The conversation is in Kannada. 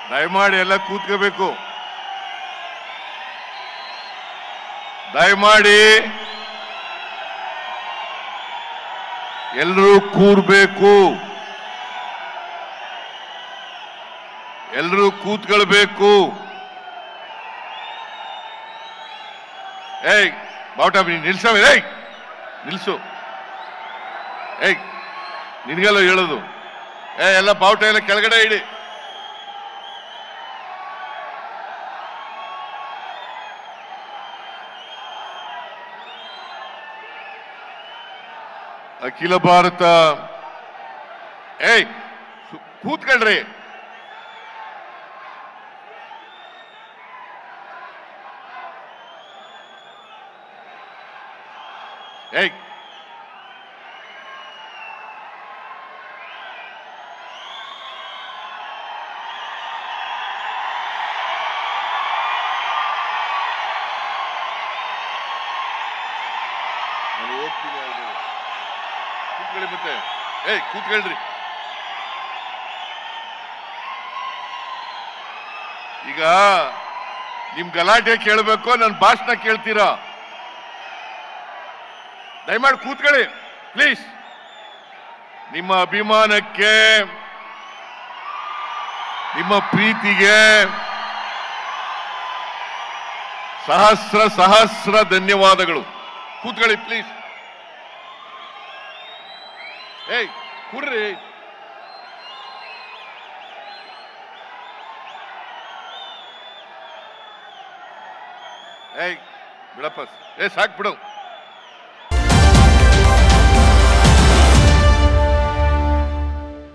ದಯಮಾಡಿ ಎಲ್ಲ ಕೂತ್ಕೋಬೇಕು ದಯಮಾಡಿ ಎಲ್ಲರೂ ಕೂರ್ಬೇಕು ಎಲ್ಲರೂ ಕೂತ್ಕೊಳ್ಬೇಕು ಏಯ್ ಬಾವುಟ ನೀನ್ ನಿಲ್ಸವೆ ಏಯ್ ನಿಲ್ಸು ಏಯ್ ನಿನ್ಗೆಲ್ಲ ಹೇಳೋದು ಏ ಎಲ್ಲ ಬಾವುಟ ಎಲ್ಲ ಕೆಳಗಡೆ ಇಡಿ ಅಖಿಲ ಭಾರತ ಏಯ್ ಸು- ಕೂತ್ಕೊಳ್ರಿ ಏಯ್ ನಾನು ಹೋಗ್ತೀನಿ ಅವ್ರು. ಕೂತ್ಕೊಳ್ಳಿ ಮತ್ತೆ ಏಯ್ ಕೂತ್ಕೊಳ್ರಿ ಈಗ ನಿಮ್ ಗಲಾಟೆ ಕೇಳಬೇಕು ನನ್ನ ಭಾಷಣ ಕೇಳ್ತೀರಾ ದಯಮಾಡಿ ಕೂತ್ಕೊಳ್ಳಿ ಪ್ಲೀಸ್ ನಿಮ್ಮ ಅಭಿಮಾನಕ್ಕೆ ನಿಮ್ಮ ಪ್ರೀತಿಗೆ ಸಹಸ್ರ ಸಹಸ್ರ ಧನ್ಯವಾದಗಳು ಕೂತ್ಕೊಳ್ಳಿ ಪ್ಲೀಸ್ ಏಯ್ ಕುರ್ರಿ ಏಯ್ ಬಿಡಪ್ಪ ಏ ಸಾಕ್ ಬಿಡು